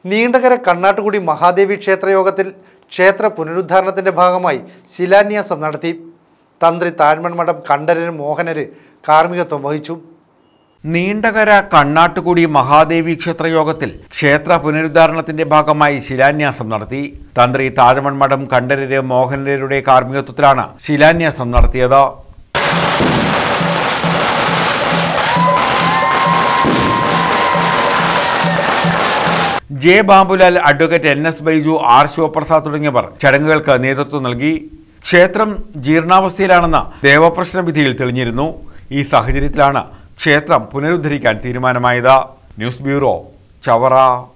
നീണ്ടകര കണ്ണാട്ടുകുടി മഹാദേവി ക്ഷേത്രയോഗത്തിൽ ക്ഷേത്ര പുനരുദ്ധാരണത്തിന്റെ ഭാഗമായി ശിലാന്യാസം നടത്തി തന്ത്രി താഴ്മൺമഠം കണ്ഠരര് മോഹനര് കാർമ്മികത്വം വഹിച്ചു നീണ്ടകര കണ്ണാട്ടുകുടി മഹാദേവി ക്ഷേത്രയോഗത്തിൽ ക്ഷേത്ര പുനരുദ്ധാരണത്തിന്റെ ഭാഗമായി ശിലാന്യാസം നടത്തി തന്ത്രി താഴമൺമഠം കണ്ഠരര് മോഹനരുടെ കാർമ്മികത്വത്തിലാണ് ശിലാന്യാസം നടത്തിയത് J Babulal advocate N S Baiju R Sivaprasad തുടങ്ങിയവർ ചടങ്ങുകൾക്ക് നേതൃത്വം നൽകി ക്ഷേത്രം ജീർണാവസ്ഥയിലാണെന്ന ദേവപ്രശ്ന വിധിയിൽ തെളിഞ്ഞിരുന്നു ഈ സാഹചര്യത്തിലാണ് ക്ഷേത്രം പുനരുദ്ധരിക്കാൻ തീരുമാനമായത് ന്യൂസ് ബ്യൂറോ ചവറ